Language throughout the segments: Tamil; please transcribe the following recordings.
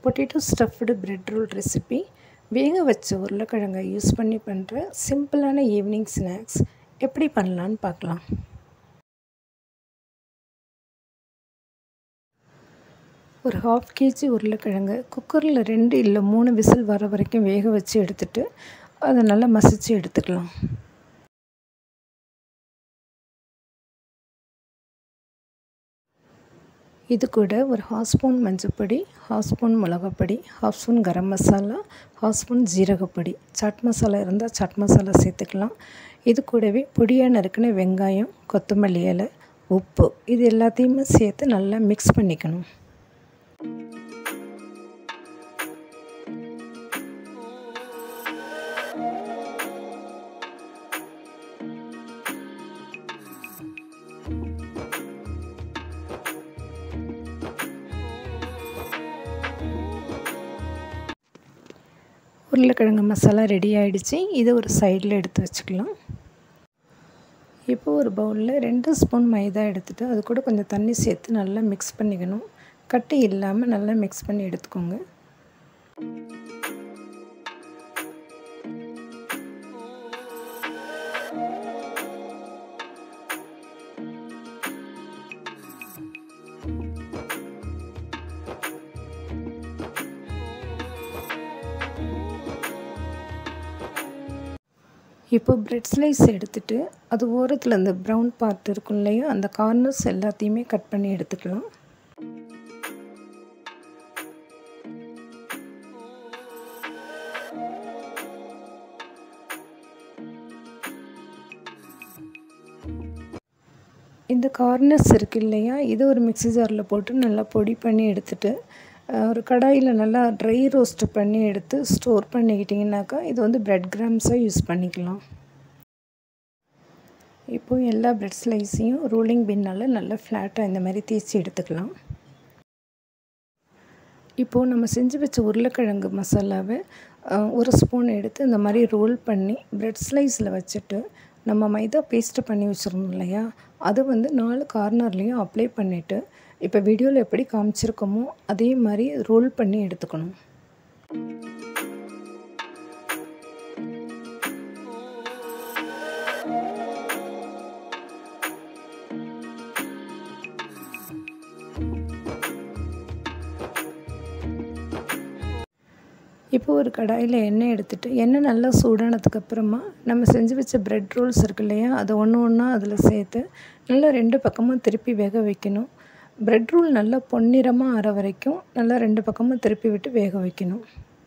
potato stuffed bread roll recipe வேக வச்ச உருளைக்கிழங்கை யூஸ் பண்ணி பண்ணுற சிம்பிளான ஈவினிங் ஸ்நாக்ஸ் எப்படி பண்ணலான்னு பார்க்கலாம் ஒரு ஹாஃப் கேஜி உருளைக்கிழங்கு குக்கரில் ரெண்டு இல்லை மூணு விசில் வர வரைக்கும் வேக வச்சு எடுத்துட்டு அதை நல்லா மசித்து எடுத்துக்கலாம் இது கூட ஒரு ஹாஃப் ஸ்பூன் மஞ்சப்பொடி ஹாஃப் ஸ்பூன் மிளகாப்பொடி half spoon garam masala half spoon ஜீரகப்பொடி சாட் மசாலா இருந்தால் சாட் மசாலா சேர்த்துக்கலாம் இது கூடவே பொடியாக நறுக்கின வெங்காயம் கொத்தமல்லி இலை உப்பு இது எல்லாத்தையுமே சேர்த்து நல்லா மிக்ஸ் பண்ணிக்கணும் உருளைக்கிழங்கு மசாலா ரெடி ஆகிடுச்சு இதை ஒரு சைடில் எடுத்து வச்சுக்கலாம் இப்போது ஒரு பவுலில் ரெண்டு ஸ்பூன் மைதா எடுத்துகிட்டு அது கூட கொஞ்சம் தண்ணி சேர்த்து நல்லா மிக்ஸ் பண்ணிக்கணும் கட்டி இல்லாமல் நல்லா மிக்ஸ் பண்ணி எடுத்துக்கோங்க இப்போ ப்ரெட் ஸ்லைஸ் எடுத்துகிட்டு அது ஓரத்தில் அந்த ப்ரௌன் பார்ட் இருக்கும் இல்லையா அந்த கார்னர்ஸ் எல்லாத்தையுமே கட் பண்ணி எடுத்துக்கலாம் இந்த கார்னர்ஸ் இருக்குது இல்லையா இதை ஒரு மிக்சி ஜாரில் போட்டு நல்லா பொடி பண்ணி எடுத்துகிட்டு ஒரு கடாயில் நல்லா ட்ரை ரோஸ்ட் பண்ணி எடுத்து ஸ்டோர் பண்ணிக்கிட்டிங்கனாக்கா இது வந்து ப்ரெட் கிராம்ஸாக யூஸ் பண்ணிக்கலாம் இப்போது எல்லா ப்ரெட் ஸ்லைஸையும் ரோலிங் பின்னால் நல்லா ஃப்ளாட்டாக இந்த மாதிரி தேய்ச்சி எடுத்துக்கலாம் இப்போது நம்ம செஞ்சு வச்ச உருளைக்கிழங்கு மசாலாவை ஒரு ஸ்பூன் எடுத்து இந்த மாதிரி ரோல் பண்ணி ப்ரெட் ஸ்லைஸில் வச்சுட்டு நம்ம மைதா பேஸ்ட்டு பண்ணி வச்சுருந்தோம் இல்லையா அது வந்து நாலு கார்னர்லேயும் அப்ளை பண்ணிவிட்டு இப்போ வீடியோவில் எப்படி காமிச்சிருக்கோமோ அதே மாதிரி ரோல் பண்ணி எடுத்துக்கணும் இப்போ ஒரு கடாயில் எண்ணெய் எடுத்துகிட்டு எண்ணெய் நல்லா சூடானதுக்கு அப்புறமா நம்ம செஞ்சு வச்ச ப்ரெட் ரோல்ஸ் இருக்கு இல்லையா அதை ஒன்று ஒன்றா அதில் சேர்த்து நல்லா ரெண்டு பக்கமும் திருப்பி வேக வைக்கணும் ப்ரெட் ரோல் நல்லா பொன்னிறமாக ஆற வரைக்கும் நல்லா ரெண்டு பக்கமும் திருப்பி விட்டு வேக வைக்கணும்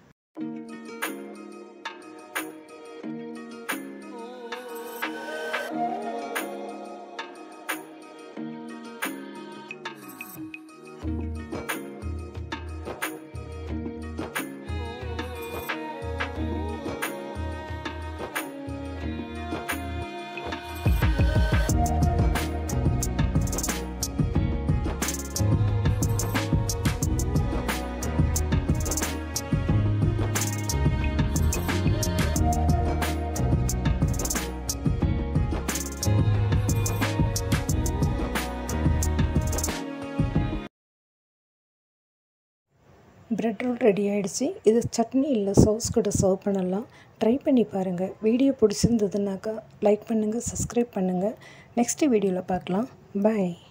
ப்ரெட் ரோல் ரெடி ஆகிடுச்சு இது சட்னி இல்லை சாஸ் கூட சர்வ் பண்ணலாம் ட்ரை பண்ணி பாருங்கள் வீடியோ பிடிச்சிருந்ததுனாக்கா லைக் பண்ணுங்கள் சப்ஸ்கிரைப் பண்ணுங்கள் நெக்ஸ்ட்டு வீடியோவில் பார்க்கலாம் பாய்